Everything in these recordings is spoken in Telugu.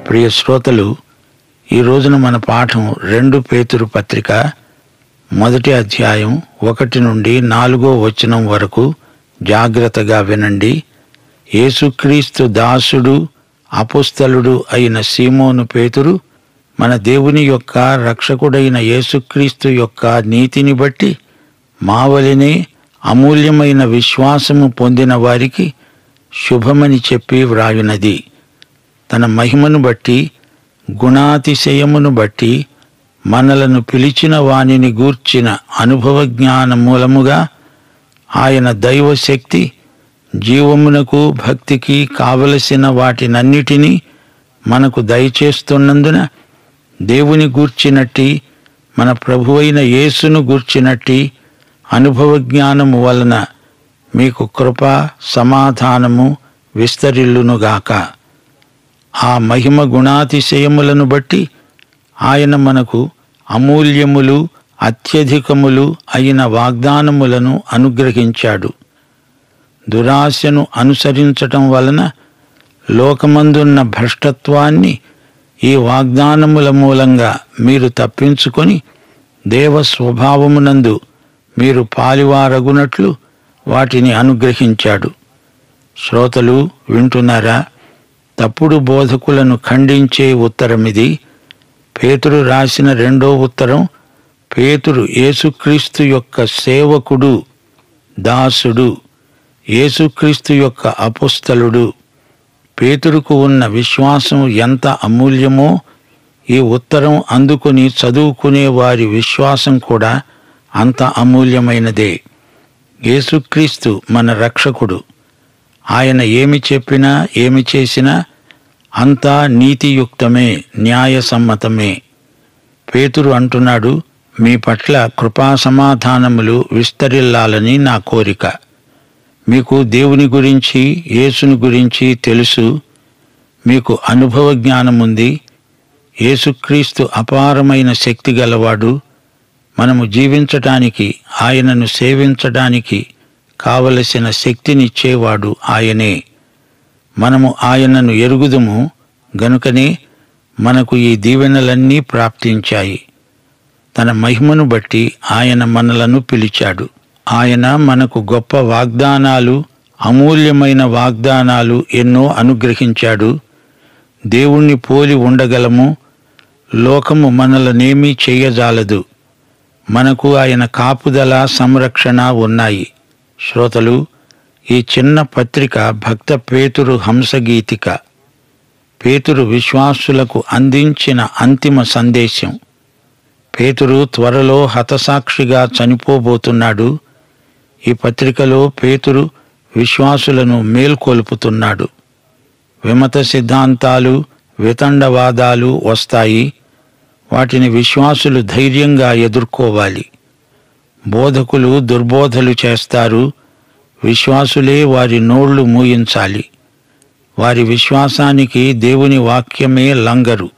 ప్రియ శ్రోతలు ఈ రోజున మన పాఠం రెండు పేతురు పత్రిక మొదటి అధ్యాయం ఒకటి నుండి నాలుగో వచనం వరకు జాగ్రత్తగా వినండి యేసుక్రీస్తు దాసుడు అపుస్తలుడు అయిన సీమోను పేతురు మన దేవుని యొక్క రక్షకుడైన యేసుక్రీస్తు యొక్క నీతిని బట్టి మావలినే అమూల్యమైన విశ్వాసము పొందిన వారికి శుభమని చెప్పి వ్రాయునది తన మహిమను బట్టి గుణాతిశయమును బట్టి మనలను పిలిచిన వానిని గూర్చిన అనుభవ జ్ఞాన మూలముగా ఆయన దైవశక్తి జీవమునకు భక్తికి కావలసిన వాటినన్నిటినీ మనకు దయచేస్తున్నందున దేవుని గూర్చినట్టి మన ప్రభువైన యేసును గూర్చినట్టి అనుభవ జ్ఞానము వలన మీకు కృప సమాధానము విస్తరిల్లునుగాక ఆ మహిమ గుణాతిశయములను బట్టి ఆయన మనకు అమూల్యములు అత్యధికములు అయిన వాగ్దానములను అనుగ్రహించాడు దురాశను అనుసరించటం వలన లోకమందున్న భ్రష్టత్వాన్ని ఈ వాగ్దానముల మూలంగా మీరు తప్పించుకొని దేవ స్వభావమునందు మీరు పాలివారగునట్లు వాటిని అనుగ్రహించాడు శ్రోతలు వింటున్నారా తప్పుడు బోధకులను ఖండించే ఉత్తరమిది పేతురు రాసిన రెండో ఉత్తరం పేతురు యేసుక్రీస్తు యొక్క సేవకుడు దాసుడు యేసుక్రీస్తు యొక్క అపుస్తలుడు పేతురుకు ఉన్న విశ్వాసం ఎంత అమూల్యమో ఈ ఉత్తరం అందుకుని చదువుకునే వారి విశ్వాసం కూడా అంత అమూల్యమైనదే యేసుక్రీస్తు మన రక్షకుడు ఆయన ఏమి చెప్పినా ఏమి చేసినా అంతా నీతియుక్తమే న్యాయసమ్మతమే పేతురు అంటున్నాడు మీ పట్ల కృపా సమాధానములు విస్తరిల్లాలని నా కోరిక మీకు దేవుని గురించి యేసుని గురించి తెలుసు మీకు అనుభవ జ్ఞానముంది యేసుక్రీస్తు అపారమైన శక్తి గలవాడు మనము జీవించటానికి ఆయనను సేవించడానికి కావలసిన శక్తినిచ్చేవాడు ఆయనే మనము ఆయనను ఎరుగుదుము గనుకనే మనకు ఈ దీవెనలన్నీ ప్రాప్తించాయి తన మహిమను బట్టి ఆయన మనలను పిలిచాడు ఆయన మనకు గొప్ప వాగ్దానాలు అమూల్యమైన వాగ్దానాలు ఎన్నో అనుగ్రహించాడు దేవుణ్ణి పోలి ఉండగలము లోకము మనలనేమీ చెయ్యజాలదు మనకు ఆయన కాపుదల సంరక్షణ ఉన్నాయి శ్రోతలు ఈ చిన్న పత్రిక భక్త పేతురు హంసగీతిక పేతురు విశ్వాసులకు అందించిన అంతిమ సందేశం పేతురు త్వరలో హతసాక్షిగా చనిపోబోతున్నాడు ఈ పత్రికలో పేతురు విశ్వాసులను మేల్కొల్పుతున్నాడు విమత సిద్ధాంతాలు వితండవాదాలు వస్తాయి వాటిని విశ్వాసులు ధైర్యంగా ఎదుర్కోవాలి బోధకులు దుర్బోధలు చేస్తారు విశ్వాసులే వారి నోళ్లు మూయించాలి వారి విశ్వాసానికి దేవుని వాక్యమే లంగరు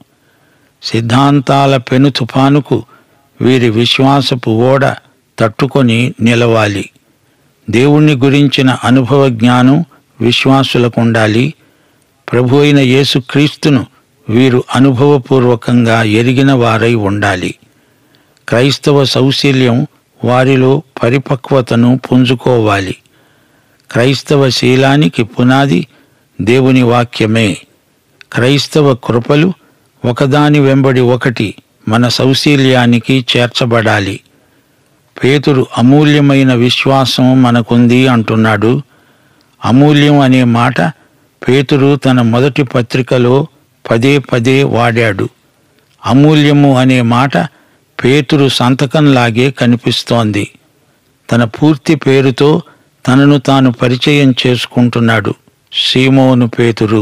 సిద్ధాంతాల పెను తుఫానుకు వీరి విశ్వాసపు ఓడ తట్టుకొని నిలవాలి దేవుణ్ణి గురించిన అనుభవ జ్ఞానం విశ్వాసులకు ఉండాలి ప్రభు అయిన యేసుక్రీస్తును వీరు అనుభవపూర్వకంగా ఎరిగిన వారై ఉండాలి క్రైస్తవ సౌశీల్యం వారిలో పరిపక్వతను పుంజుకోవాలి క్రైస్తవ శీలానికి పునాది దేవుని వాక్యమే క్రైస్తవ కృపలు ఒకదాని వెంబడి ఒకటి మన సౌశీల్యానికి చేర్చబడాలి పేతురు అమూల్యమైన విశ్వాసం మనకుంది అంటున్నాడు అమూల్యం అనే మాట పేతురు తన మొదటి పత్రికలో పదే పదే వాడాడు అమూల్యము అనే మాట పేతురు సంతకంలాగే కనిపిస్తోంది తన పూర్తి పేరుతో తనను తాను పరిచయం చేసుకుంటున్నాడు సీమోను పేతురు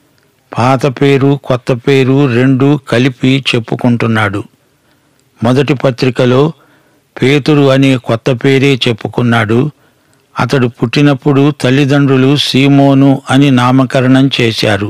పాత పేరు కొత్త పేరు రెండు కలిపి చెప్పుకుంటున్నాడు మొదటి పత్రికలో పేతురు అనే కొత్త పేరే చెప్పుకున్నాడు అతడు పుట్టినప్పుడు తల్లిదండ్రులు సీమోను అని నామకరణం చేశారు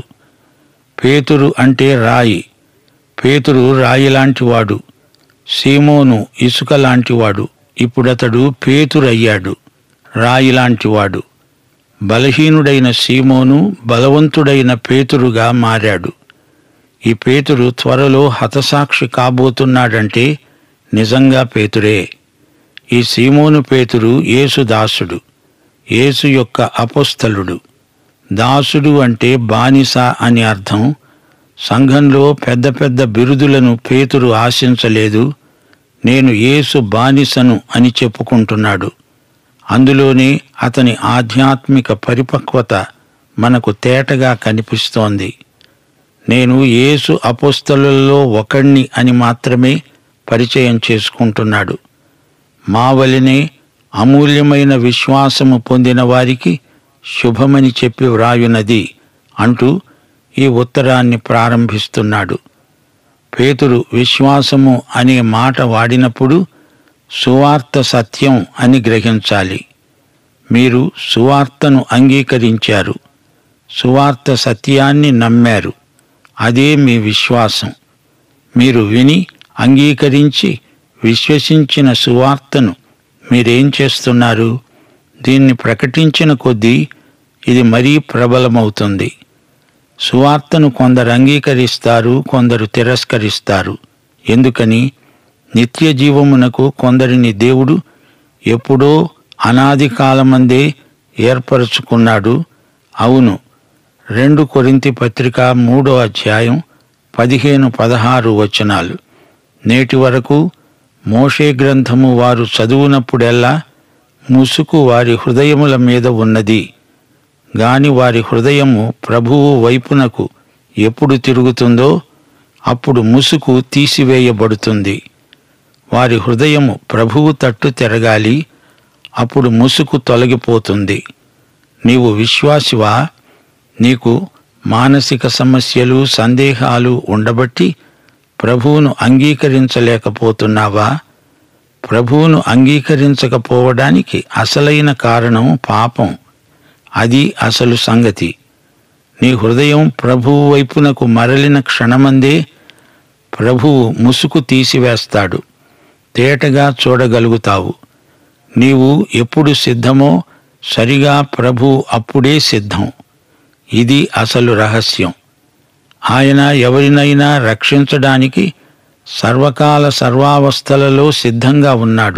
పేతురు అంటే రాయి పేతురు రాయి లాంటివాడు సీమోను ఇసుక లాంటివాడు ఇప్పుడతడు పేతురయ్యాడు రాయి లాంటివాడు బలహీనుడైన సీమోను బలవంతుడైన పేతురుగా మారాడు ఈ పేతురు త్వరలో హతసాక్షి కాబోతున్నాడంటే నిజంగా పేతురే ఈ సీమోను పేతురు యేసు దాసుడు యేసు యొక్క అపస్థలుడు దాసుడు అంటే బానిస అని అర్థం సంఘంలో పెద్ద పెద్ద బిరుదులను పేతురు ఆశించలేదు నేను యేసు బానిసను అని చెప్పుకుంటున్నాడు అందులోనే అతని ఆధ్యాత్మిక పరిపక్వత మనకు తేటగా కనిపిస్తోంది నేను యేసు అపోస్తలులలో ఒకణ్ణి అని మాత్రమే పరిచయం చేసుకుంటున్నాడు మా వలనే అమూల్యమైన విశ్వాసము పొందిన వారికి శుభమని చెప్పి వ్రాయునది అంటూ ఈ ఉత్తరాన్ని ప్రారంభిస్తున్నాడు పేతురు విశ్వాసము అనే మాట వాడినప్పుడు సువార్త సత్యం అని గ్రహించాలి మీరు సువార్తను అంగీకరించారు సువార్త సత్యాన్ని నమ్మారు అదే మీ విశ్వాసం మీరు విని అంగీకరించి విశ్వసించిన సువార్తను మీరేం చేస్తున్నారు దీన్ని ప్రకటించిన కొద్దీ ఇది మరీ ప్రబలమవుతుంది సువార్తను కొందరు అంగీకరిస్తారు కొందరు తిరస్కరిస్తారు ఎందుకని నిత్య జీవమునకు కొందరిని దేవుడు ఎప్పుడో అనాది కాలమందే ఏర్పరచుకున్నాడు అవును రెండు కొరింతి పత్రిక మూడో అధ్యాయం పదిహేను పదహారు వచనాలు నేటి వరకు మోషే గ్రంథము వారు చదువునప్పుడెల్లా ముసుకు వారి హృదయముల మీద ఉన్నది గాని వారి హృదయము ప్రభువు వైపునకు ఎప్పుడు తిరుగుతుందో అప్పుడు ముసుకు తీసివేయబడుతుంది వారి హృదయము ప్రభువు తట్టు తిరగాలి అప్పుడు ముసుకు తొలగిపోతుంది నీవు విశ్వాసివా నీకు మానసిక సమస్యలు సందేహాలు ఉండబట్టి ప్రభువును అంగీకరించలేకపోతున్నావా ప్రభువును అంగీకరించకపోవడానికి అసలైన కారణం పాపం అది అసలు సంగతి నీ హృదయం ప్రభువు వైపునకు మరలిన క్షణమందే ప్రభువు ముసుగు తీసివేస్తాడు తేటగా చూడగలుగుతావు నీవు ఎప్పుడు సిద్ధమో సరిగా ప్రభువు అప్పుడే సిద్ధం ఇది అసలు రహస్యం ఆయన ఎవరినైనా రక్షించడానికి సర్వకాల సర్వావస్థలలో సిద్ధంగా ఉన్నాడు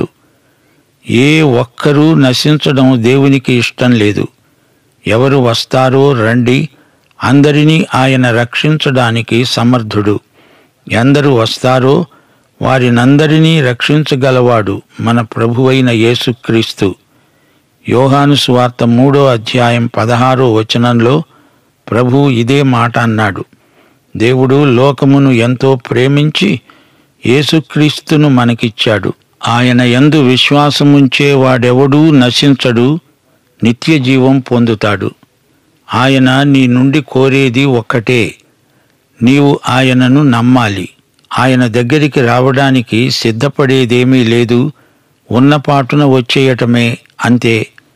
ఏ ఒక్కరూ నశించడం దేవునికి ఇష్టం లేదు ఎవరు వస్తారో రండి అందరినీ ఆయన రక్షించడానికి సమర్థుడు ఎందరు వస్తారో వారినందరినీ రక్షించగలవాడు మన ప్రభువైన యేసుక్రీస్తు యోహాను సువార్త మూడో అధ్యాయం పదహారో వచనంలో ప్రభు ఇదే మాట అన్నాడు దేవుడు లోకమును ఎంతో ప్రేమించి యేసుక్రీస్తును మనకిచ్చాడు ఆయన యందు విశ్వాసముంచే వాడెవడూ నశించడు నిత్య జీవం పొందుతాడు ఆయన నీ నుండి కోరేది ఒక్కటే నీవు ఆయనను నమ్మాలి ఆయన దగ్గరికి రావడానికి సిద్ధపడేదేమీ లేదు ఉన్నపాటున వచ్చేయటమే అంతే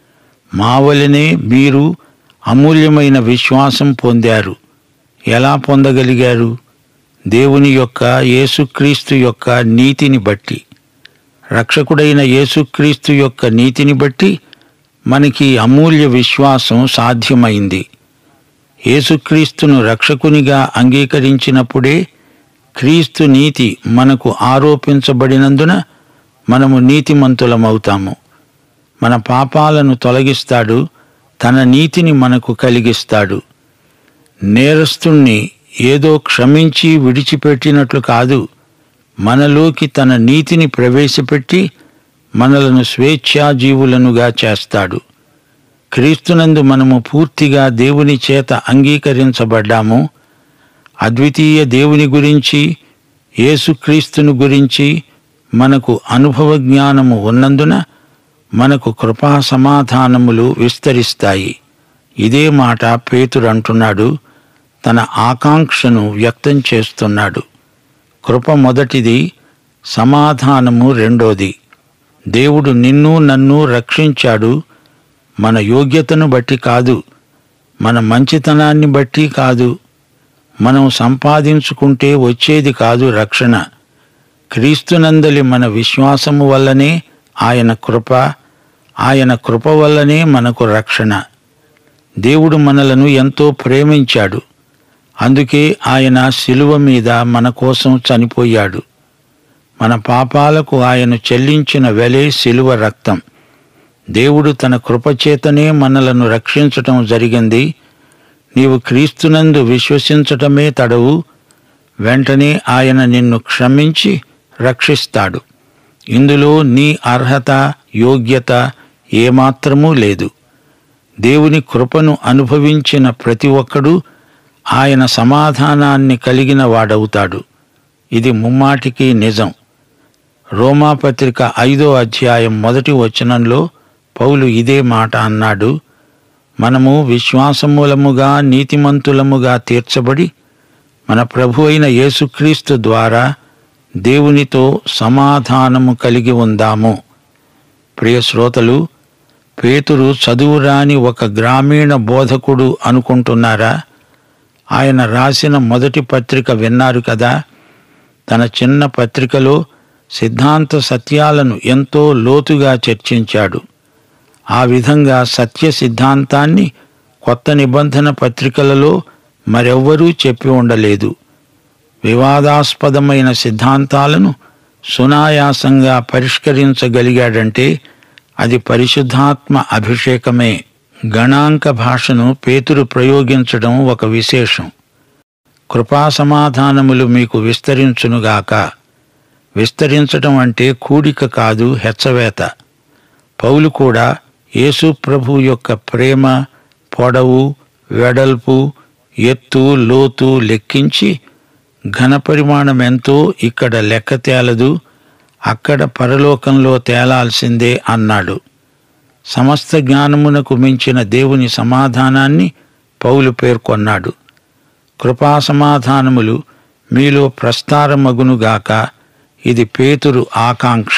మా వలనే మీరు అమూల్యమైన విశ్వాసం పొందారు ఎలా పొందగలిగారు దేవుని యొక్క యేసుక్రీస్తు యొక్క నీతిని బట్టి రక్షకుడైన యేసుక్రీస్తు యొక్క నీతిని బట్టి మనకి అమూల్య విశ్వాసం సాధ్యమైంది యేసుక్రీస్తును రక్షకునిగా అంగీకరించినప్పుడే క్రీస్తు నీతి మనకు ఆరోపించబడినందున మనము నీతిమంతులమవుతాము మన పాపాలను తొలగిస్తాడు తన నీతిని మనకు కలిగిస్తాడు నేరస్తుణ్ణి ఏదో క్షమించి విడిచిపెట్టినట్లు కాదు మనలోకి తన నీతిని ప్రవేశపెట్టి మనలను స్వేచ్ఛాజీవులనుగా చేస్తాడు క్రీస్తునందు మనము పూర్తిగా దేవుని చేత అంగీకరించబడ్డాము అద్వితీయ దేవుని గురించి యేసుక్రీస్తును గురించి మనకు అనుభవ జ్ఞానము ఉన్నందున మనకు కృపా సమాధానములు విస్తరిస్తాయి ఇదే మాట పేతురు అంటున్నాడు తన ఆకాంక్షను వ్యక్తం చేస్తున్నాడు కృప మొదటిది సమాధానము రెండోది దేవుడు నిన్ను నన్ను రక్షించాడు మన యోగ్యతను బట్టి కాదు మన మంచితనాన్ని బట్టి కాదు మనం సంపాదించుకుంటే వచ్చేది కాదు రక్షణ క్రీస్తునందలి మన విశ్వాసము వల్లనే ఆయన కృప ఆయన కృప వల్లనే మనకు రక్షణ దేవుడు మనలను ఎంతో ప్రేమించాడు అందుకే ఆయన శిలువ మీద మన కోసం చనిపోయాడు మన పాపాలకు ఆయన చెల్లించిన వెలే శిలువ రక్తం దేవుడు తన కృపచేతనే మనలను రక్షించటం జరిగింది నీవు క్రీస్తునందు విశ్వసించటమే తడవు వెంటనే ఆయన నిన్ను క్షమించి రక్షిస్తాడు ఇందులో నీ అర్హత యోగ్యత ఏమాత్రమూ లేదు దేవుని కృపను అనుభవించిన ప్రతి ఒక్కడూ ఆయన సమాధానాన్ని కలిగిన వాడవుతాడు ఇది ముమ్మాటికి నిజం రోమాపత్రిక ఐదో అధ్యాయం మొదటి వచనంలో పౌలు ఇదే మాట అన్నాడు మనము విశ్వాసమూలముగా నీతిమంతులముగా తీర్చబడి మన ప్రభు అయిన యేసుక్రీస్తు ద్వారా దేవునితో సమాధానము కలిగి ఉందాము ప్రియ శ్రోతలు పేతురు చదువురాని ఒక గ్రామీణ బోధకుడు అనుకుంటున్నారా ఆయన రాసిన మొదటి పత్రిక విన్నారు కదా తన చిన్న పత్రికలో సిద్ధాంత సత్యాలను ఎంతో లోతుగా చర్చించాడు ఆ విధంగా సత్య సిద్ధాంతాన్ని కొత్త నిబంధన పత్రికలలో మరెవ్వరూ చెప్పి ఉండలేదు వివాదాస్పదమైన సిద్ధాంతాలను సునాయాసంగా పరిష్కరించగలిగాడంటే అది పరిశుద్ధాత్మ అభిషేకమే గణాంక భాషను పేతురు ప్రయోగించడం ఒక విశేషం కృపా సమాధానములు మీకు విస్తరించునుగాక విస్తరించటం అంటే కూడిక కాదు హెచ్చవేత పౌలు కూడా యేసు ప్రభు యొక్క ప్రేమ పొడవు వెడల్పు ఎత్తు లోతు లెక్కించి ఘనపరిమాణం ఎంతో ఇక్కడ లెక్క తేలదు అక్కడ పరలోకంలో తేలాల్సిందే అన్నాడు సమస్త జ్ఞానమునకు మించిన దేవుని సమాధానాన్ని పౌలు పేర్కొన్నాడు కృపా సమాధానములు మీలో ప్రస్తారమగునుగాక ఇది పేతురు ఆకాంక్ష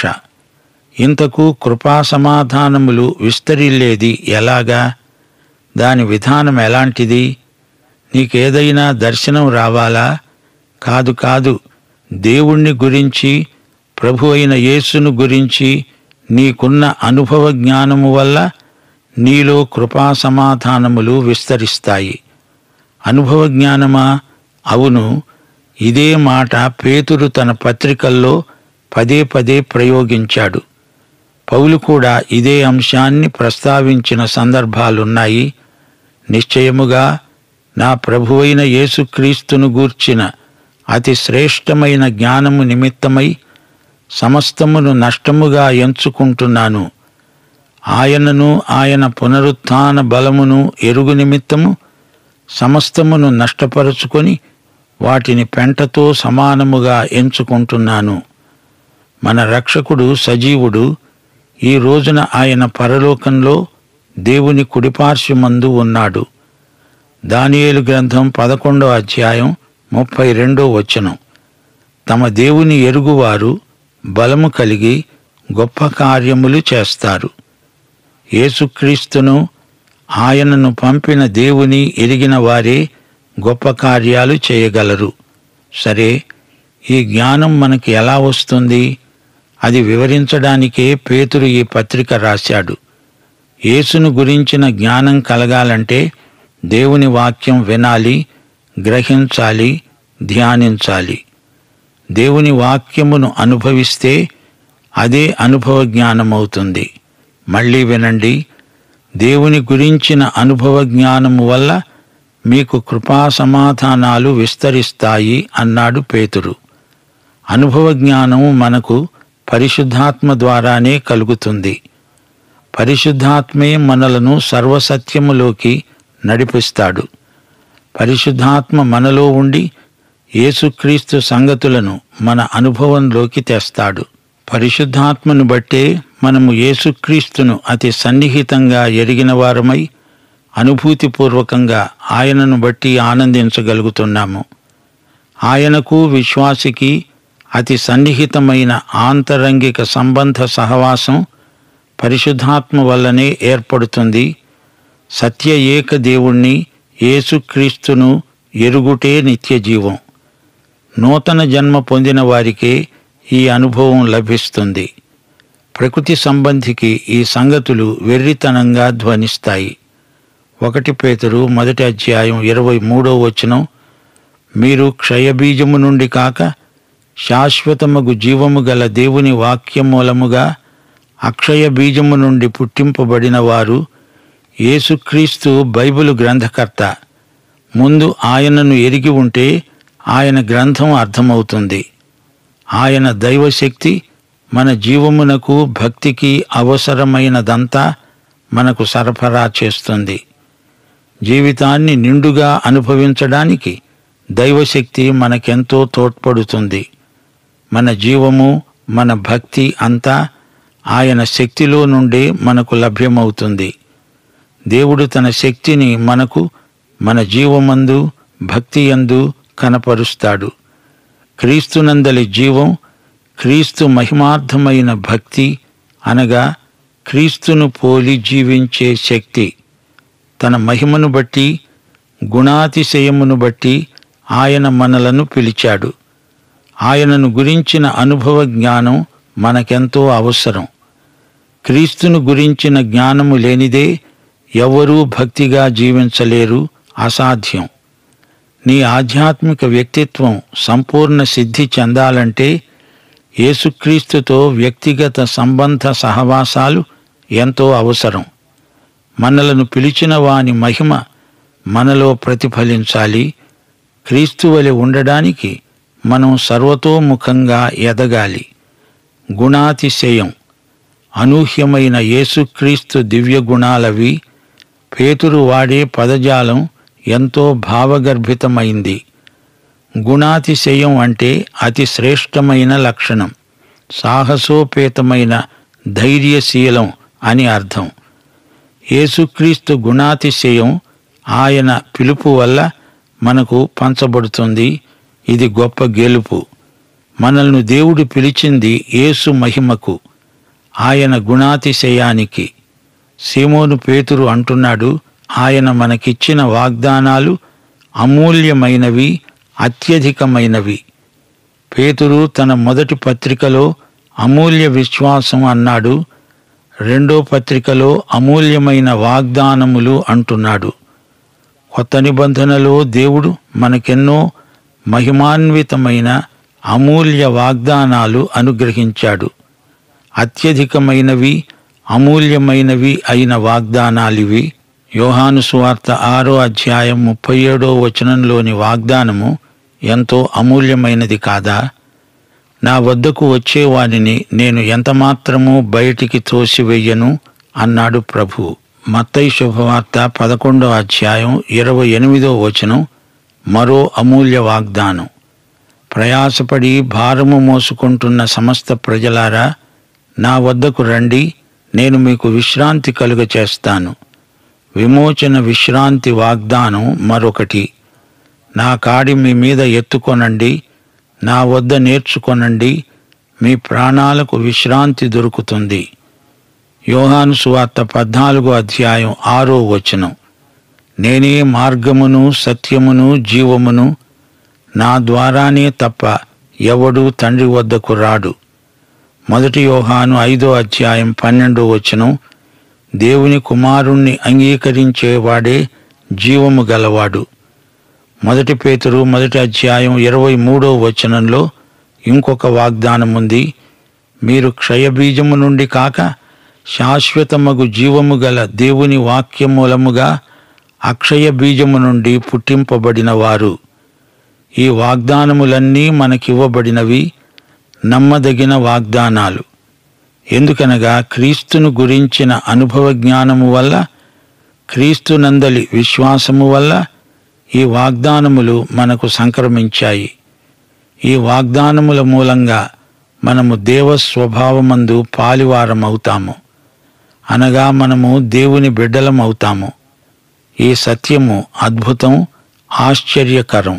ఇంతకు కృపా సమాధానములు విస్తరిల్లేది ఎలాగా దాని విధానం ఎలాంటిది నీకేదైనా దర్శనం రావాలా కాదు కాదు దేవుణ్ణి గురించి ప్రభు అయిన యేసును గురించి నీకున్న అనుభవ జ్ఞానము వల్ల నీలో కృపా సమాధానములు విస్తరిస్తాయి అనుభవ జ్ఞానమా అవును ఇదే మాట పేతురు తన పత్రికల్లో పదే పదే ప్రయోగించాడు పౌలు కూడా ఇదే అంశాన్ని ప్రస్తావించిన సందర్భాలున్నాయి నిశ్చయముగా నా ప్రభువైన యేసుక్రీస్తును గూర్చిన అతి శ్రేష్టమైన జ్ఞానము నిమిత్తమై సమస్తమును నష్టముగా ఎంచుకుంటున్నాను ఆయనను ఆయన పునరుత్థాన బలమును ఎరుగు నిమిత్తము సమస్తమును నష్టపరుచుకొని వాటిని పెంటతో సమానముగా ఎంచుకుంటున్నాను మన రక్షకుడు సజీవుడు ఈ రోజున ఆయన పరలోకంలో దేవుని కుడిపార్శ్వమందు ఉన్నాడు దానియేలు గ్రంథం పదకొండో అధ్యాయం ముప్పై రెండో వచనం తమ దేవుని ఎరుగువారు బలము కలిగి గొప్ప కార్యములు చేస్తారు యేసుక్రీస్తును ఆయనను పంపిన దేవుని ఎరిగిన వారే గొప్ప కార్యాలు చేయగలరు సరే ఈ జ్ఞానం మనకి ఎలా వస్తుంది అది వివరించడానికే పేతురు ఈ పత్రిక రాశాడు యేసును గురించిన జ్ఞానం కలగాలంటే దేవుని వాక్యం వినాలి గ్రహించాలి ధ్యానించాలి దేవుని వాక్యమును అనుభవిస్తే అదే అనుభవ జ్ఞానమవుతుంది మళ్ళీ వినండి దేవుని గురించిన అనుభవ జ్ఞానము వల్ల మీకు కృపా సమాధానాలు విస్తరిస్తాయి అన్నాడు పేతురు అనుభవ జ్ఞానము మనకు పరిశుద్ధాత్మ ద్వారానే కలుగుతుంది పరిశుద్ధాత్మే మనలను సర్వసత్యములోకి నడిపిస్తాడు పరిశుద్ధాత్మ మనలో ఉండి యేసుక్రీస్తు సంగతులను మన అనుభవంలోకి తెస్తాడు పరిశుద్ధాత్మను బట్టే మనము యేసుక్రీస్తును అతి సన్నిహితంగా ఎరిగిన వారమై అనుభూతిపూర్వకంగా ఆయనను బట్టి ఆనందించగలుగుతున్నాము ఆయనకు విశ్వాసికి అతి సన్నిహితమైన ఆంతరంగిక సంబంధ సహవాసం పరిశుద్ధాత్మ వల్లనే ఏర్పడుతుంది సత్య ఏక దేవుణ్ణి యేసుక్రీస్తును ఎరుగుటే నిత్య జీవం నూతన జన్మ పొందిన వారికే ఈ అనుభవం లభిస్తుంది ప్రకృతి సంబంధికి ఈ సంగతులు వెర్రితనంగా ధ్వనిస్తాయి ఒకటి పేతురు మొదటి అధ్యాయం ఇరవై మూడో వచనం మీరు క్షయబీజము నుండి కాక శాశ్వతమగు జీవము గల దేవుని వాక్యం మూలముగా అక్షయ బీజము నుండి పుట్టింపబడిన వారు యేసుక్రీస్తు బైబిలు గ్రంథకర్త ముందు ఆయనను ఎరిగి ఉంటే ఆయన గ్రంథం అర్థమవుతుంది ఆయన దైవశక్తి మన జీవమునకు భక్తికి అవసరమైనదంతా మనకు సరఫరా చేస్తుంది జీవితాన్ని నిండుగా అనుభవించడానికి దైవశక్తి మనకెంతో తోడ్పడుతుంది మన జీవము మన భక్తి అంతా ఆయన శక్తిలో నుండే మనకు లభ్యమవుతుంది దేవుడు తన శక్తిని మనకు మన జీవమందు భక్తి యందు కనపరుస్తాడు క్రీస్తునందలి జీవం క్రీస్తు మహిమార్థమైన భక్తి అనగా క్రీస్తును పోలి జీవించే శక్తి తన మహిమను బట్టి గుణాతిశయమును బట్టి ఆయన మనలను పిలిచాడు ఆయనను గురించిన అనుభవ జ్ఞానం మనకెంతో అవసరం క్రీస్తును గురించిన జ్ఞానము లేనిదే ఎవరూ భక్తిగా జీవించలేరు అసాధ్యం నీ ఆధ్యాత్మిక వ్యక్తిత్వం సంపూర్ణ సిద్ధి చెందాలంటే యేసుక్రీస్తుతో వ్యక్తిగత సంబంధ సహవాసాలు ఎంతో అవసరం మనలను పిలిచిన వాని మహిమ మనలో ప్రతిఫలించాలి క్రీస్తు వలె ఉండడానికి మనం సర్వతోముఖంగా ఎదగాలి గుణాతిశయం అనూహ్యమైన యేసుక్రీస్తు దివ్య గుణాలవి పేతురు వాడే పదజాలం ఎంతో భావగర్భితమైంది గుణాతిశయం అంటే అతి శ్రేష్టమైన లక్షణం సాహసోపేతమైన ధైర్యశీలం అని అర్థం యేసుక్రీస్తు గుణాతిశయం ఆయన పిలుపు వల్ల మనకు పంచబడుతుంది ఇది గొప్ప గెలుపు మనల్ని దేవుడు పిలిచింది యేసు మహిమకు ఆయన గుణాతిశయానికి సీమోను పేతురు అంటున్నాడు ఆయన మనకిచ్చిన వాగ్దానాలు అమూల్యమైనవి అత్యధికమైనవి పేతురు తన మొదటి పత్రికలో అమూల్య విశ్వాసం అన్నాడు రెండో పత్రికలో అమూల్యమైన వాగ్దానములు అంటున్నాడు కొత్త నిబంధనలో దేవుడు మనకెన్నో మహిమాన్వితమైన అమూల్య వాగ్దానాలు అనుగ్రహించాడు అత్యధికమైనవి అమూల్యమైనవి అయిన వాగ్దానాలివి యోహాను సువార్త ఆరో అధ్యాయం ముప్పై ఏడో వచనంలోని వాగ్దానము ఎంతో అమూల్యమైనది కాదా నా వద్దకు వచ్చేవానిని నేను ఎంతమాత్రమూ బయటికి త్రోసివెయ్యను అన్నాడు ప్రభు మత్తయి శుభవార్త పదకొండో అధ్యాయం ఇరవై ఎనిమిదో వచనం మరో అమూల్య వాగ్దానం ప్రయాసపడి భారము మోసుకుంటున్న సమస్త ప్రజలారా నా వద్దకు రండి నేను మీకు విశ్రాంతి కలుగ చేస్తాను విమోచన విశ్రాంతి వాగ్దానం మరొకటి నా కాడి మీ మీద ఎత్తుకొనండి నా వద్ద నేర్చుకొనండి మీ ప్రాణాలకు విశ్రాంతి దొరుకుతుంది యోహాను సువార్త పద్నాలుగో అధ్యాయం ఆరో వచనం నేనే మార్గమును సత్యమును జీవమును నా ద్వారానే తప్ప ఎవడు తండ్రి వద్దకు రాడు మొదటి యోహాను ఐదో అధ్యాయం పన్నెండో వచనం దేవుని కుమారుణ్ణి అంగీకరించేవాడే జీవము గలవాడు మొదటి పేతురు మొదటి అధ్యాయం ఇరవై మూడో వచనంలో ఇంకొక వాగ్దానం ఉంది మీరు క్షయబీజము నుండి కాక శాశ్వతమగు జీవము గల దేవుని వాక్యం మూలముగా అక్షయ బీజము నుండి పుట్టింపబడిన వారు ఈ వాగ్దానములన్నీ మనకివ్వబడినవి నమ్మదగిన వాగ్దానాలు ఎందుకనగా క్రీస్తును గురించిన అనుభవ జ్ఞానము వల్ల క్రీస్తునందలి విశ్వాసము వల్ల ఈ వాగ్దానములు మనకు సంక్రమించాయి ఈ వాగ్దానముల మూలంగా మనము దేవ స్వభావమందు పాలివారమవుతాము అనగా మనము దేవుని బిడ్డలమవుతాము ఈ సత్యము అద్భుతం ఆశ్చర్యకరం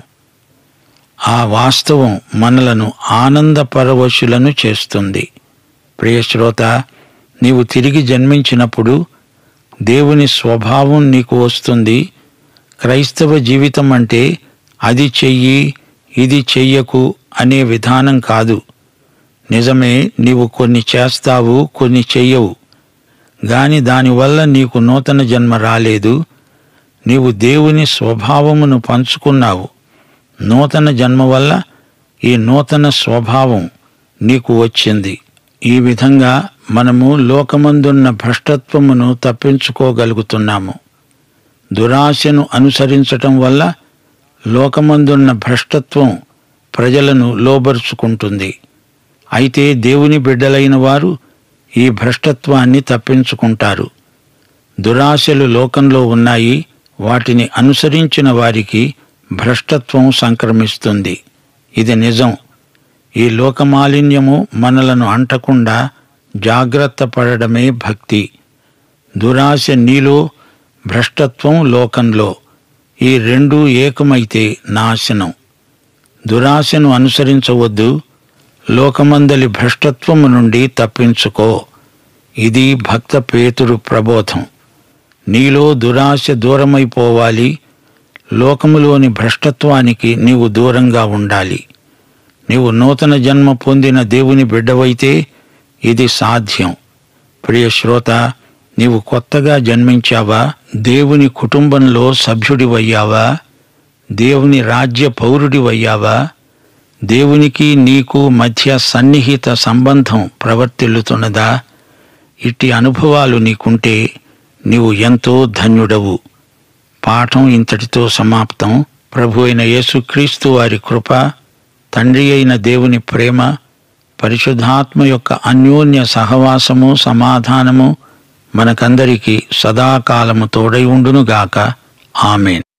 ఆ వాస్తవం మనలను ఆనందపరవశులను చేస్తుంది ప్రియశ్రోత నీవు తిరిగి జన్మించినప్పుడు దేవుని స్వభావం నీకు వస్తుంది క్రైస్తవ జీవితం అంటే అది చెయ్యి ఇది చెయ్యకు అనే విధానం కాదు నిజమే నీవు కొన్ని చేస్తావు కొన్ని చెయ్యవు గాని దానివల్ల నీకు నూతన జన్మ రాలేదు నీవు దేవుని స్వభావమును పంచుకున్నావు నూతన జన్మ వల్ల ఈ నూతన స్వభావం నీకు వచ్చింది ఈ విధంగా మనము లోకమందున్న భ్రష్టత్వమును తప్పించుకోగలుగుతున్నాము దురాశను అనుసరించటం వల్ల లోకమందున్న భ్రష్టత్వం ప్రజలను లోబరుచుకుంటుంది అయితే దేవుని బిడ్డలైన వారు ఈ భ్రష్టత్వాన్ని తప్పించుకుంటారు దురాశలు లోకంలో ఉన్నాయి వాటిని అనుసరించిన వారికి భ్రష్టత్వం సంక్రమిస్తుంది ఇది నిజం ఈ లోకమాలిన్యము మనలను అంటకుండా జాగ్రత్త పడడమే భక్తి దురాశ నీలో భ్రష్టత్వం లోకంలో ఈ రెండూ ఏకమైతే నాశనం దురాశను అనుసరించవద్దు లోకమందలి భ్రష్టత్వము నుండి తప్పించుకో ఇది భక్త పేతురు ప్రబోధం నీలో దురాశ దూరమైపోవాలి లోకములోని భ్రష్టత్వానికి నీవు దూరంగా ఉండాలి నీవు నూతన జన్మ పొందిన దేవుని బిడ్డవైతే ఇది సాధ్యం ప్రియ శ్రోత నీవు కొత్తగా జన్మించావా దేవుని కుటుంబంలో సభ్యుడివయ్యావా దేవుని రాజ్య పౌరుడివయ్యావా దేవునికి నీకు మధ్య సన్నిహిత సంబంధం ప్రవర్తిల్లుతున్నదా ఇట్టి అనుభవాలు నీకుంటే నీవు ఎంతో ధన్యుడవు పాఠం ఇంతటితో సమాప్తం ప్రభు అయిన యేసుక్రీస్తు వారి కృప తండ్రి అయిన దేవుని ప్రేమ పరిశుద్ధాత్మ యొక్క అన్యోన్య సహవాసము సమాధానము మనకందరికీ సదాకాలము తోడై ఉండునుగాక ఆమెన్